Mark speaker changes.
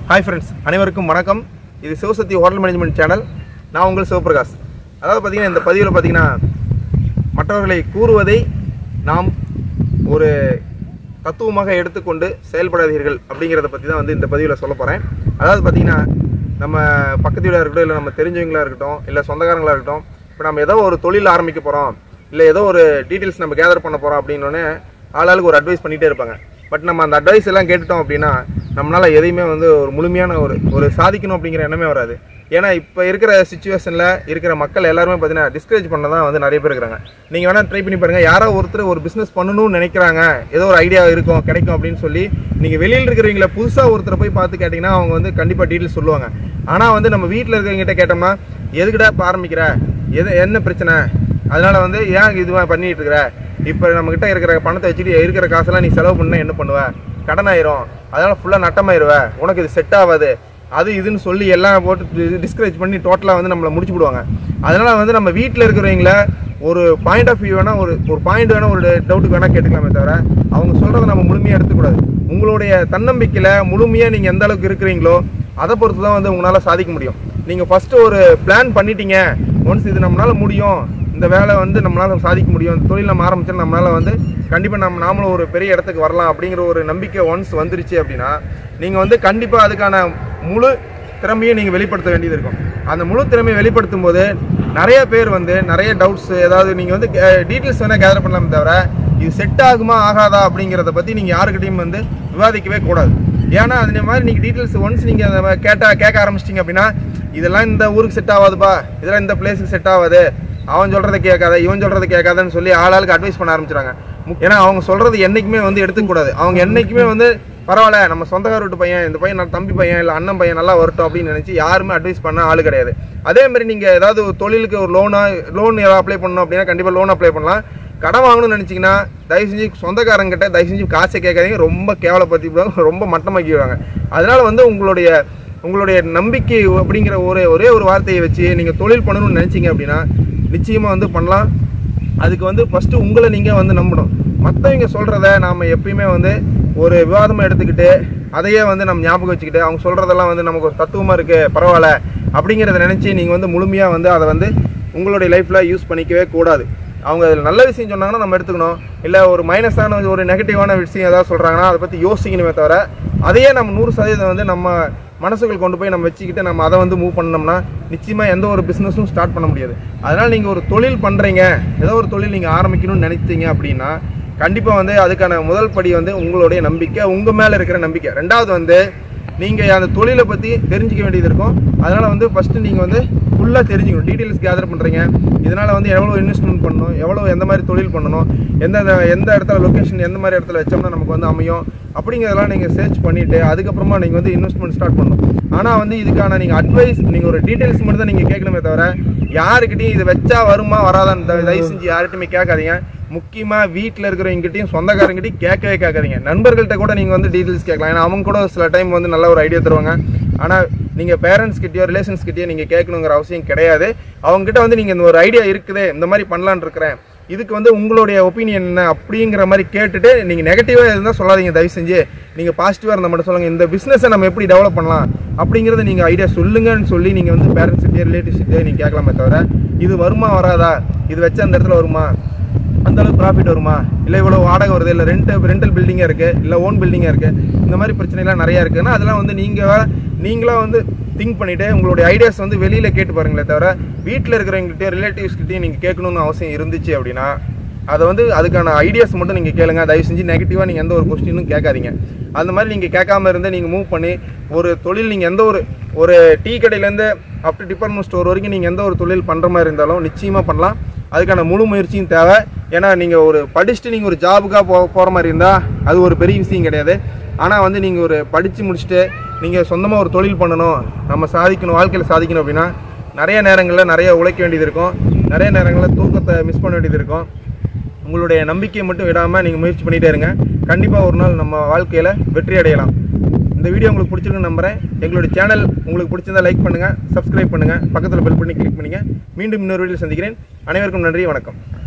Speaker 1: hi friends அனைவருக்கும் வணக்கம் இது சிவசக்தி ஹோட்டல் மேனேஜ்மெண்ட் சேனல் நான் உங்கள் சிவபிரகாஷ் அதாவது பார்த்தீங்கன்னா இந்த பதிவில் பார்த்தீங்கன்னா மற்றவர்களை கூறுவதை நாம் ஒரு தத்துவமாக எடுத்துக்கொண்டு செயல்படாதீர்கள் அப்படிங்கிறத பற்றி தான் வந்து இந்த பதிவில் சொல்ல போகிறேன் அதாவது பார்த்தீங்கன்னா நம்ம பக்கத்து வீடாக இருக்கட்டும் இல்லை நம்ம தெரிஞ்சவங்களா இருக்கட்டும் இல்லை சொந்தக்காரங்களா இருக்கட்டும் இப்போ நம்ம ஏதோ ஒரு தொழில் ஆரம்பிக்க போகிறோம் இல்லை ஏதோ ஒரு டீட்டெயில்ஸ் நம்ம கேதர் பண்ண போகிறோம் அப்படின்னோடனே ஆளாளுக்கு ஒரு அட்வைஸ் பண்ணிகிட்டே இருப்பாங்க பட் நம்ம அந்த அட்வைஸ் எல்லாம் கேட்டுட்டோம் அப்படின்னா நம்மளால் எதையுமே வந்து ஒரு முழுமையான ஒரு ஒரு சாதிக்கணும் அப்படிங்கிற எண்ணமே வராது ஏன்னா இப்போ இருக்கிற சுச்சுவேஷனில் இருக்கிற மக்கள் எல்லாருமே பார்த்தீங்கன்னா டிஸ்கரேஜ் பண்ண தான் வந்து நிறைய பேர் இருக்கிறாங்க நீங்கள் வேணால் ட்ரை பண்ணி பாருங்கள் யாரோ ஒருத்தர் ஒரு பிஸ்னஸ் பண்ணணும்னு நினைக்கிறாங்க ஏதோ ஒரு ஐடியா இருக்கும் கிடைக்கும் அப்படின்னு சொல்லி நீங்கள் வெளியில் இருக்கிறவங்கள புதுசாக ஒருத்தரை போய் பார்த்து கேட்டிங்கன்னா அவங்க வந்து கண்டிப்பாக டீட்டெயில்ஸ் சொல்லுவாங்க ஆனால் வந்து நம்ம வீட்டில் இருக்கிறவங்ககிட்ட கேட்டோம்னா எதுக்குடா இப்போ ஆரம்பிக்கிற எது என்ன பிரச்சனை அதனால வந்து ஏன் இது பண்ணிட்டு இருக்கிற இப்போ நம்மக்கிட்ட இருக்கிற பணத்தை வச்சுட்டு இருக்கிற காசெல்லாம் நீ செலவு பண்ண என்ன பண்ணுவ கடன் ஆயிரும் அதனால ஃபுல்லாக நட்டமாயிருவ உனக்கு இது செட் ஆகாது அது இதுன்னு சொல்லி எல்லாம் போட்டு டிஸ்கரேஜ் பண்ணி டோட்டலாக வந்து நம்மளை முடிச்சு விடுவாங்க அதனால வந்து நம்ம வீட்டில் இருக்கிறவங்கள ஒரு பாயிண்ட் ஆஃப் வியூ வேணால் ஒரு ஒரு பாயிண்ட் வேணால் ஒரு டவுட்டுக்கு வேணால் கேட்டுக்கலாமே தவிர அவங்க சொல்கிறத நம்ம முழுமையாக எடுத்துக்கூடாது உங்களுடைய தன்னம்பிக்கையில் முழுமையாக நீங்கள் எந்த அளவுக்கு இருக்கிறீங்களோ அதை பொறுத்து தான் வந்து உங்களால் சாதிக்க முடியும் நீங்கள் ஃபஸ்ட்டு ஒரு பிளான் பண்ணிட்டீங்க ஒன்ஸ் இது நம்மளால் முடியும் இந்த வேலை வந்து நம்மளால் சாதிக்க முடியும் இந்த தொழில் நம்ம ஆரம்பிச்சா நம்மளால் வந்து கண்டிப்பாக நம்ம நாமளும் ஒரு பெரிய இடத்துக்கு வரலாம் அப்படிங்கிற ஒரு நம்பிக்கை ஒன்ஸ் வந்துருச்சு அப்படின்னா நீங்கள் வந்து கண்டிப்பாக அதுக்கான முழு திறமையும் நீங்கள் வெளிப்படுத்த வேண்டியது இருக்கும் அந்த முழு திறமையை வெளிப்படுத்தும் போது நிறைய பேர் வந்து நிறைய டவுட்ஸ் ஏதாவது நீங்கள் வந்து டீட்டெயில்ஸ் வேணால் கேதர் பண்ணலாமே தவிர இது செட் ஆகுமா ஆகாதா அப்படிங்கிறத பற்றி நீங்கள் யாருக்கிட்டையும் வந்து விவாதிக்கவே கூடாது ஏன்னா அதே மாதிரி நீங்கள் டீட்டெயில்ஸ் ஒன்ஸ் நீங்கள் அதை கேட்டா கேட்க ஆரம்பிச்சிட்டிங்க அப்படின்னா இதெல்லாம் இந்த ஊருக்கு செட் ஆகாதுப்பா இதெல்லாம் இந்த பிளேஸுக்கு செட் ஆகாது அவன் சொல்கிறத கேட்காத இவன் சொல்கிறத கேட்காதன்னு சொல்லி ஆளாளுக்கு அட்வைஸ் பண்ண ஆரம்பிச்சிட்டாங்க ஏன்னா அவங்க சொல்கிறது என்றைக்குமே வந்து எடுத்துக்கூடாது அவங்க என்றைக்குமே வந்து பரவாயில்ல நம்ம சொந்தக்கார வீட்டு பையன் இந்த பையன் நான் தம்பி பையன் இல்லை அண்ணன் பையன் நல்லா வரட்டும் அப்படின்னு நினச்சி யாருமே அட்வைஸ் பண்ண ஆள் கிடையாது அதே மாதிரி நீங்கள் ஏதாவது ஒரு தொழிலுக்கு ஒரு லோனா லோன் ஏதாவது அப்ளை பண்ணணும் அப்படின்னா கண்டிப்பாக லோன் அப்ளை பண்ணலாம் கடன் வாங்கணும்னு நினச்சிங்கன்னா தயவு செஞ்சு சொந்தக்காரங்கிட்ட தயவு செஞ்சு காசை கேட்காதீங்க ரொம்ப கேவலப்படுத்தி விடுவாங்க ரொம்ப மட்டமாக்கி விடுவாங்க அதனால வந்து உங்களுடைய உங்களுடைய நம்பிக்கை அப்படிங்கிற ஒரே ஒரே ஒரு வார்த்தையை வச்சு நீங்கள் தொழில் பண்ணணும்னு நினச்சிங்க அப்படின்னா நிச்சயமாக வந்து பண்ணலாம் அதுக்கு வந்து ஃபஸ்ட்டு உங்களை நீங்கள் வந்து நம்பணும் மற்றவங்க சொல்கிறத நாம் எப்பயுமே வந்து ஒரு விவாதமாக எடுத்துக்கிட்டு அதையே வந்து நம்ம ஞாபகம் வச்சுக்கிட்டு அவங்க சொல்கிறதெல்லாம் வந்து நமக்கு ஒரு தத்துவமாக இருக்குது பரவாயில்ல அப்படிங்கிறத நினச்சி நீங்கள் வந்து முழுமையாக வந்து அதை வந்து உங்களுடைய லைஃப்பில் யூஸ் பண்ணிக்கவே கூடாது அவங்க அதில் நல்ல விஷயம் சொன்னாங்கன்னா நம்ம எடுத்துக்கணும் இல்லை ஒரு மைனஸான ஒரு நெகட்டிவான விஷயம் ஏதாவது சொல்கிறாங்கன்னா அதை பற்றி யோசிக்கணுமே தவிர அதையே நம்ம நூறு சதவீதம் வந்து நம்ம மனசுக்குள் கொண்டு போய் நம்ம வச்சுக்கிட்டு நம்ம அதை வந்து மூவ் பண்ணோம்னா நிச்சயமாக எந்த ஒரு பிஸ்னஸும் ஸ்டார்ட் பண்ண முடியாது அதனால் நீங்கள் ஒரு தொழில் பண்ணுறீங்க ஏதோ ஒரு தொழில் நீங்கள் ஆரம்பிக்கணும்னு நினைத்தீங்க அப்படின்னா கண்டிப்பாக வந்து அதுக்கான முதல் படி வந்து உங்களுடைய நம்பிக்கை உங்கள் மேலே இருக்கிற நம்பிக்கை ரெண்டாவது வந்து நீங்கள் அந்த தொழிலை பற்றி தெரிஞ்சிக்க வேண்டியது இருக்கும் அதனால் வந்து ஃபஸ்ட்டு நீங்கள் வந்து ஃபுல்லாக தெரிஞ்சுக்கணும் டீட்டெயில்ஸ் கேதர் பண்ணுறீங்க இதனால் வந்து எவ்வளோ இன்வெஸ்ட்மெண்ட் பண்ணணும் எவ்வளோ எந்த மாதிரி தொழில் பண்ணணும் எந்த எந்த இடத்துல லொக்கேஷன் எந்த மாதிரி இடத்துல வச்சோம்னா நமக்கு வந்து அமையும் அப்படிங்கிறதெல்லாம் நீங்கள் சர்ச் பண்ணிவிட்டு அதுக்கப்புறமா நீங்கள் வந்து இன்வெஸ்ட்மெண்ட் ஸ்டார்ட் பண்ணணும் ஆனால் வந்து இதுக்கான நீங்கள் அட்வைஸ் நீங்கள் ஒரு டீட்டெயில்ஸ் மட்டும் தான் நீங்கள் கேட்கணுமே தவிர யாருக்கிட்டையும் இது வச்சா வருமா வராதான்னு தயவு தயவு செஞ்சு யார்கிட்டையுமே கேட்காதீங்க முக்கியமாக வீட்டில் இருக்கிறவங்ககிட்டையும் சொந்தக்காரங்கிட்டையும் கேட்கவே கேட்காதீங்க நண்பர்கள்ட்ட கூட நீங்கள் வந்து டீட்டெயில்ஸ் கேட்கலாம் ஏன்னா அவங்க கூட சில டைம் வந்து நல்ல ஒரு ஐடியா தருவாங்க ஆனால் நீங்கள் பேரண்ட்ஸ் கிட்டயோ ரிலேஷன்ஸ் கிட்டயோ நீங்கள் கேட்கணுங்கிற அவசியம் கிடையாது அவங்ககிட்ட வந்து நீங்கள் இந்த ஒரு ஐடியா இருக்குது இந்த மாதிரி பண்ணலான்னு இருக்கிறேன் இதுக்கு வந்து உங்களுடைய ஒப்பீனியன் என்ன அப்படிங்கிற மாதிரி கேட்டுட்டு நீங்கள் நெகட்டிவாக இருந்தால் சொல்லாதீங்க தயவு செஞ்சு நீங்கள் பாசிட்டிவாக இருந்தால் மட்டும் சொல்லுங்கள் இந்த பிஸ்னஸை நம்ம எப்படி டெவலப் பண்ணலாம் அப்படிங்கிறத நீங்கள் ஐடியா சொல்லுங்கன்னு சொல்லி நீங்கள் வந்து பேரண்ட்ஸ் கிட்டே ரிலேட்டிவ்ஸ் கிட்டே நீங்கள் கேட்கலாமே தவிர இது வருமா வராதா இது வச்சு அந்த இடத்துல வருமா அந்த அளவுக்கு ப்ராஃபிட் வருமா இல்லை இவ்வளோ வாடகை வருது இல்லை ரெண்ட் ரெண்டல் பில்டிங்காக இருக்குது இல்லை ஓன் பில்டிங்காக இருக்குது இந்த மாதிரி பிரச்சனைலாம் நிறையா இருக்குன்னா அதெல்லாம் வந்து நீங்கள் நீங்களாக வந்து திங்க் பண்ணிவிட்டு உங்களுடைய ஐடியாஸ் வந்து வெளியில் கேட்டு பாருங்களே தவிர வீட்டில் இருக்கிறவங்ககிட்டயும் ரிலேட்டிவ்ஸ்கிட்டையும் நீங்கள் கேட்கணும்னு அவசியம் இருந்துச்சு அப்படின்னா அதை வந்து அதுக்கான ஐடியாஸ் மட்டும் நீங்கள் கேளுங்க தயவு செஞ்சு நெகட்டிவாக நீங்கள் எந்த ஒரு கொஸ்டினும் கேட்காதீங்க அந்த மாதிரி நீங்கள் கேட்காம இருந்து நீங்கள் மூவ் பண்ணி ஒரு தொழில் நீங்கள் எந்த ஒரு ஒரு டீ கடையிலேருந்து அப் டு டிபார்ட்மெண்ட் ஸ்டோர் வரைக்கும் நீங்கள் எந்த ஒரு தொழில் பண்ணுற மாதிரி இருந்தாலும் நிச்சயமாக பண்ணலாம் அதுக்கான முழு முயற்சியும் தேவை ஏன்னா நீங்கள் ஒரு படிச்சுட்டு நீங்கள் ஒரு ஜாபுக்காக போ போகிற மாதிரி இருந்தால் அது ஒரு பெரிய விஷயம் கிடையாது ஆனால் வந்து நீங்கள் ஒரு படித்து முடிச்சுட்டு நீங்கள் சொந்தமாக ஒரு தொழில் பண்ணணும் நம்ம சாதிக்கணும் வாழ்க்கையில் சாதிக்கணும் அப்படின்னா நிறைய நேரங்களில் நிறைய உழைக்க வேண்டியது இருக்கும் நிறைய நேரங்களில் தூக்கத்தை மிஸ் பண்ண வேண்டியது இருக்கும் உங்களுடைய நம்பிக்கையை மட்டும் விடாமல் நீங்கள் முயற்சி பண்ணிகிட்டே இருங்க கண்டிப்பாக ஒரு நாள் நம்ம வாழ்க்கையில் வெற்றி அடையலாம் இந்த வீடியோ உங்களுக்கு பிடிச்சிருக்குன்னு நம்புறேன் எங்களுடைய சேனல் உங்களுக்கு பிடிச்சிருந்தா லைக் பண்ணுங்கள் சப்ஸ்கிரைப் பண்ணுங்கள் பக்கத்தில் பெல் பண்ணி கிளிக் பண்ணுங்கள் மீண்டும் இன்னொரு வீடியோ சந்திக்கிறேன் அனைவருக்கும் நன்றி வணக்கம்